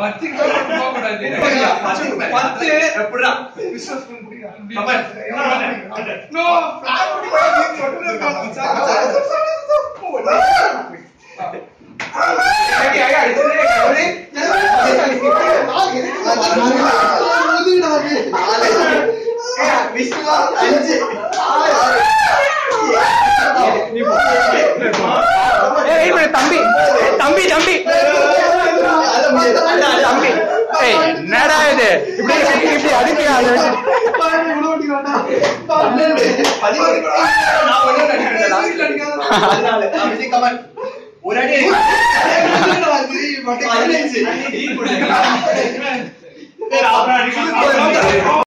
பத்து கிலோமீட்டர் போக கூடாது பத்து எப்படிடா கமல் நோ ஏய் இவரு தம்பி தம்பி தம்பி தம்பி ஏய் என்னடா இது இப்படி இப்படி அடிக்க நான் ஒண்ணு நடிக்கிறேன் கமல் ஒரு அடி பதினஞ்சு